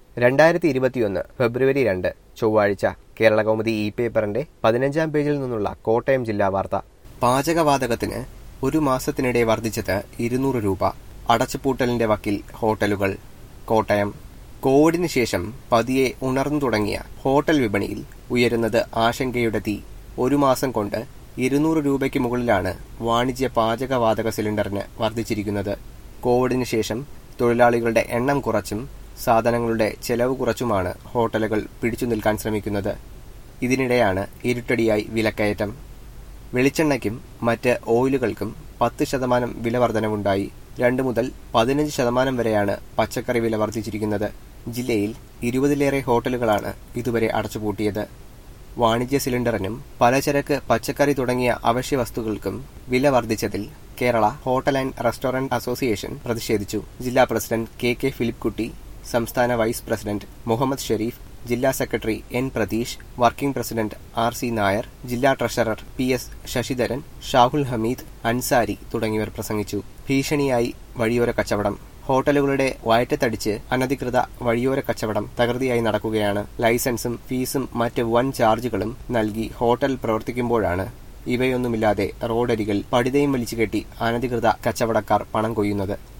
രണ്ടായിരത്തി ഇരുപത്തിയൊന്ന് ഫെബ്രുവരി രണ്ട് ചൊവ്വാഴ്ച കേരള കൗമുദി ഇ പേപ്പറിന്റെ പതിനഞ്ചാം പേജിൽ നിന്നുള്ള കോട്ടയം ജില്ലാ വാർത്ത പാചകവാതകത്തിന് ഒരു മാസത്തിനിടെ വർദ്ധിച്ചത് ഇരുന്നൂറ് രൂപ അടച്ചുപൂട്ടലിന്റെ വക്കിൽ ഹോട്ടലുകൾ കോട്ടയം കോവിഡിന് ശേഷം പതിയെ ഉണർന്നു തുടങ്ങിയ ഹോട്ടൽ വിപണിയിൽ ഉയരുന്നത് ആശങ്കയുടെ തീ ഒരു മാസം കൊണ്ട് ഇരുന്നൂറ് രൂപയ്ക്ക് മുകളിലാണ് വാണിജ്യ പാചകവാതക സിലിണ്ടറിന് വർദ്ധിച്ചിരിക്കുന്നത് കോവിഡിന് ശേഷം തൊഴിലാളികളുടെ എണ്ണം കുറച്ചും സാധനങ്ങളുടെ ചെലവ് കുറച്ചുമാണ് ഹോട്ടലുകൾ പിടിച്ചു നിൽക്കാൻ ശ്രമിക്കുന്നത് ഇതിനിടെയാണ് ഇരുട്ടടിയായി വിലക്കയറ്റം വെളിച്ചെണ്ണയ്ക്കും മറ്റ് ഓയിലുകൾക്കും പത്ത് ശതമാനം വില വർധനവുണ്ടായി രണ്ട് മുതൽ പതിനഞ്ച് ശതമാനം വരെയാണ് പച്ചക്കറി വില വർദ്ധിച്ചിരിക്കുന്നത് ജില്ലയിൽ ഇരുപതിലേറെ ഹോട്ടലുകളാണ് ഇതുവരെ അടച്ചുപൂട്ടിയത് വാണിജ്യ സിലിണ്ടറിനും പലചരക്ക് പച്ചക്കറി തുടങ്ങിയ അവശ്യ വസ്തുക്കൾക്കും വില വർദ്ധിച്ചതിൽ Kerala hotel and restaurant association പ്രതിഷേധിച്ചു ജില്ലാ പ്രസിഡന്റ് കെ കെ ഫിലിപ്പ് കുട്ടി സംസ്ഥാന വൈസ് പ്രസിഡന്റ് മുഹമ്മദ് ഷെരീഫ് ജില്ലാ secretary N Pratheesh working president R C Nair ജില്ലാ treasurer P S Sasidharan Shahul Hameed Ansari തുടങ്ങിയവർ പ്രസംഗിച്ചു ഭീഷണിയായി വഴിയോര കച്ചവടം ഹോട്ടലുകളുടെ വയറ്റത്തടിച്ച് അനധികൃത വഴിയോര കച്ചവടം തകൃതിയായി നടക്കുകയാണ് ലൈസൻസും ഫീസും മറ്റ് വൻ ചാർജുകളും നൽകി ഹോട്ടൽ പ്രവർത്തിക്കുമ്പോഴാണ് ഇവയൊന്നുമില്ലാതെ റോഡരികിൽ പടിതയും വലിച്ചുകെട്ടി അനധികൃത കച്ചവടക്കാർ പണം കൊയ്യുന്നത്